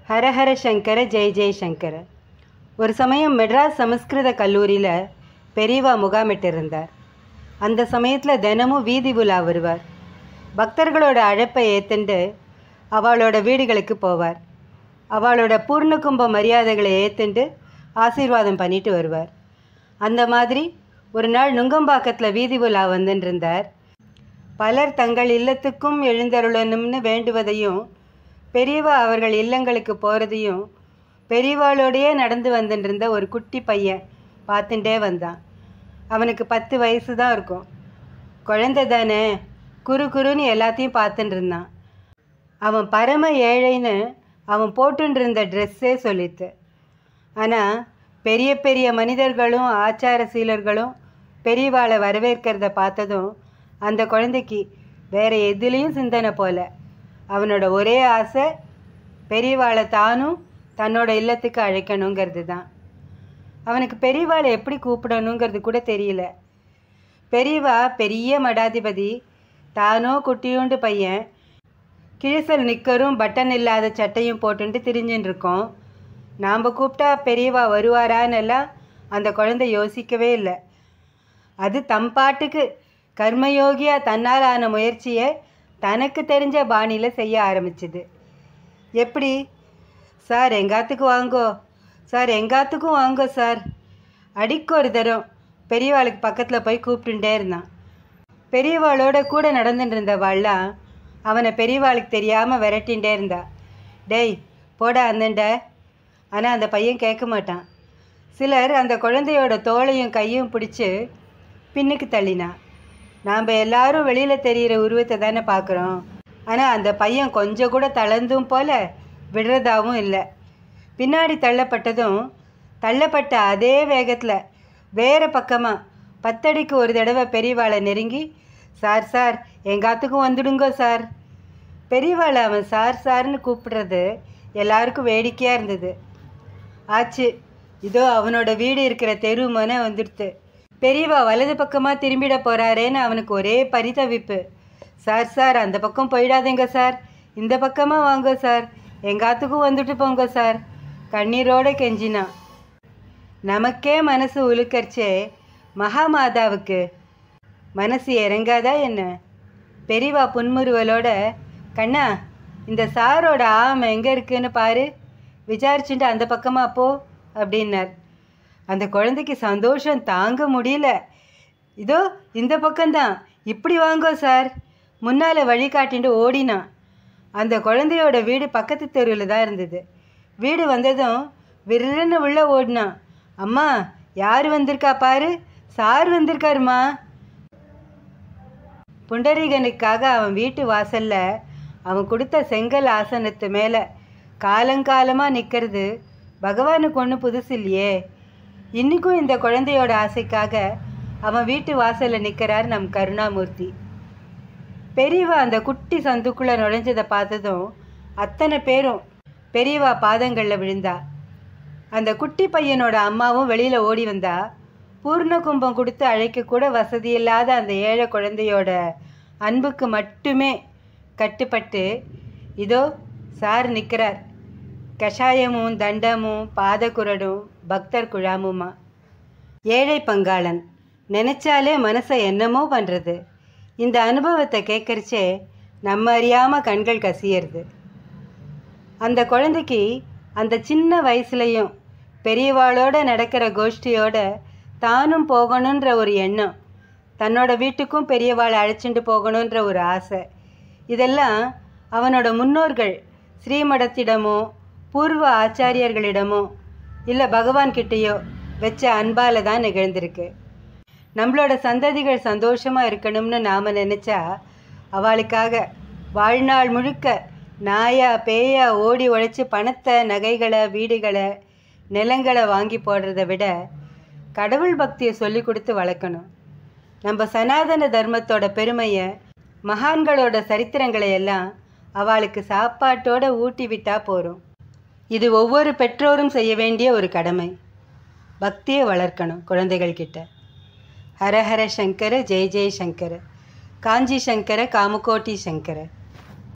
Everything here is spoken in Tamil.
ஹரஹர சங்கர ஜெய ஜெய சங்கர ஒரு சமயம் மெட்ராஸ் சமஸ்கிருத கல்லூரியில் பெரியவா முகாமிட்டு இருந்தார் அந்த சமயத்தில் தினமும் வீதி உலா வருவார் பக்தர்களோட அழைப்பை ஏத்துண்டு அவளோட வீடுகளுக்கு போவார் அவளோட பூர்ண கும்ப மரியாதைகளை ஏத்துண்டு ஆசீர்வாதம் பண்ணிட்டு வருவார் அந்த மாதிரி ஒரு நாள் நுங்கம்பாக்கத்தில் வீதி உலா வந்துட்டு இருந்தார் பலர் தங்கள் இல்லத்துக்கும் எழுந்தருளணும்னு வேண்டுவதையும் பெரியவா அவர்கள் இல்லங்களுக்கு போகிறதையும் பெரியவாளோடையே நடந்து வந்துட்டு இருந்த ஒரு குட்டி பையன் பார்த்துட்டே வந்தான் அவனுக்கு பத்து வயசு தான் இருக்கும் குழந்தை தானே குறு குறுன்னு எல்லாத்தையும் பார்த்துட்டு இருந்தான் அவன் பரம ஏழைன்னு அவன் போட்டுட்டு இருந்த ட்ரெஸ்ஸே சொல்லித்து ஆனால் பெரிய பெரிய மனிதர்களும் ஆச்சார சீலர்களும் பெரியவாளை வரவேற்கிறத பார்த்ததும் அந்த குழந்தைக்கு வேற எதுலேயும் சிந்தனை போல அவனோட ஒரே ஆசை பெரியவாளை தானும் தன்னோட இல்லத்துக்கு அழைக்கணுங்கிறது தான் அவனுக்கு பெரியவாளை எப்படி கூப்பிடணுங்கிறது கூட தெரியல பெரியவா பெரிய மடாதிபதி தானோ குட்டியோண்டு பையன் கிழிசல் நிக்கரும் பட்டன் இல்லாத சட்டையும் போட்டுட்டு திரிஞ்சுன்னு இருக்கோம் நாம் கூப்பிட்டா பெரியவா வருவாரான்னு எல்லாம் அந்த குழந்தை யோசிக்கவே இல்லை அது தம் பாட்டுக்கு கர்மயோகியா தன்னால் ஆன முயற்சியை தனக்கு தெரிஞ்ச பாணியில் செய்ய ஆரம்பிச்சுது எப்படி சார் எங்காத்துக்கு வாங்கோ சார் எங்காத்துக்கும் வாங்கோ சார் அடிக்கு ஒரு தரம் பெரியவாளுக்கு பக்கத்தில் போய் கூப்பிட்டுட்டே இருந்தான் பெரியவாளோட கூட நடந்துட்டு இருந்தவாள்லாம் அவனை பெரியவாளுக்கு தெரியாமல் விரட்டின்ண்டே இருந்தா டேய் போடா அந்தண்ட ஆனால் அந்த பையன் கேட்க மாட்டான் சிலர் அந்த குழந்தையோட தோளையும் கையும் பிடிச்சி பின்னுக்கு தள்ளினான் நாம் எல்லாரும் வெளியில் தெரிகிற உருவத்தை தானே பார்க்குறோம் ஆனால் அந்த பையன் கொஞ்சம் கூட தளர்ந்தும் போல விடுறதாவும் இல்லை பின்னாடி தள்ளப்பட்டதும் தள்ளப்பட்ட அதே வேகத்தில் வேறு பக்கமாக பத்தடிக்கு ஒரு தடவை பெரியவாளை நெருங்கி சார் சார் எங்காத்துக்கும் வந்துடுங்கோ சார் பெரியவாளை அவன் சார் சார்னு கூப்பிடுறது எல்லாருக்கும் வேடிக்கையாக இருந்தது ஆச்சு இதோ அவனோட வீடு இருக்கிற தெரு மன வந்துடுத்து பெரியவா வலது பக்கமாக திரும்பிட போகிறாரேன்னு அவனுக்கு ஒரே பரிதவிப்பு சார் சார் அந்த பக்கம் போயிடாதீங்க சார் இந்த பக்கமாக வாங்க சார் எங்காத்துக்கும் வந்துட்டு போங்க சார் கண்ணீரோட கெஞ்சினான் நமக்கே மனசு உலுக்கரிச்சே மகாமாதாவுக்கு மனசு இறங்காதா என்ன பெரியவா புன்முறுவலோட கண்ணா இந்த சாரோட ஆம் எங்கே இருக்குன்னு பாரு விசாரிச்சுட்டு அந்த பக்கமாக போ அப்படின்னார் அந்த குழந்தைக்கு சந்தோஷம் தாங்க முடியல இதோ இந்த பக்கம்தான் இப்படி வாங்கோ சார் முன்னால் வழி காட்டிட்டு ஓடினான் அந்த குழந்தையோட வீடு பக்கத்து தெருவில் தான் இருந்தது வீடு வந்ததும் விருன்னு உள்ள ஓடினான் அம்மா யார் வந்திருக்கா பாரு சார் வந்திருக்காருமா புண்டரீகனுக்காக அவன் வீட்டு வாசல்ல அவன் கொடுத்த செங்கல் ஆசனத்து மேலே காலங்காலமாக நிற்கிறது பகவானுக்கு ஒன்றும் புதுசு இல்லையே இன்றைக்கும் இந்த குழந்தையோட ஆசைக்காக அவன் வீட்டு வாசலில் நிற்கிறார் நம் கருணாமூர்த்தி பெரியவா அந்த குட்டி சந்துக்குள்ளே நுழைஞ்சதை பார்த்ததும் அத்தனை பேரும் பெரியவா பாதங்களில் விழுந்தா அந்த குட்டி பையனோட அம்மாவும் வெளியில் ஓடி வந்தா பூர்ண கும்பம் கொடுத்து அழைக்க கூட வசதி இல்லாத அந்த ஏழை குழந்தையோட அன்புக்கு மட்டுமே கட்டுப்பட்டு இதோ சார் நிற்கிறார் கஷாயமும் தண்டமும் பாதகுரடும் பக்தர் குழாமுமா ஏழை பங்காளன் நினச்சாலே மனசை என்னமோ பண்ணுறது இந்த அனுபவத்தை கேட்கறச்சே நம்ம அறியாமல் கண்கள் கசியறது அந்த குழந்தைக்கு அந்த சின்ன வயசுலையும் பெரியவாளோட நடக்கிற கோஷ்டியோட தானும் போகணுன்ற ஒரு எண்ணம் தன்னோட வீட்டுக்கும் பெரியவாளை அழைச்சிட்டு போகணுன்ற ஒரு ஆசை இதெல்லாம் அவனோட முன்னோர்கள் ஸ்ரீமடத்திடமோ பூர்வ ஆச்சாரியர்களிடமோ இல்லை பகவான்கிட்டேயோ வச்ச அன்பால் தான் நிகழ்ந்திருக்கு நம்மளோட சந்ததிகள் சந்தோஷமாக இருக்கணும்னு நாம் நினச்சா அவளுக்காக வாழ்நாள் முழுக்க நாயா பேயா ஓடி உழைச்சி பணத்தை நகைகளை வீடுகளை நிலங்களை வாங்கி போடுறத விட கடவுள் பக்தியை சொல்லி கொடுத்து வளர்க்கணும் நம்ம சனாதன தர்மத்தோட பெருமையை மகான்களோட சரித்திரங்களை எல்லாம் அவளுக்கு சாப்பாட்டோட ஊட்டி விட்டா போகிறோம் இது ஒவ்வொரு பெற்றோரும் செய்ய வேண்டிய ஒரு கடமை பக்தியை வளர்க்கணும் குழந்தைகள் கிட்ட ஹரஹர சங்கர ஜெய ஜெய சங்கர காஞ்சி சங்கர காமகோட்டி சங்கர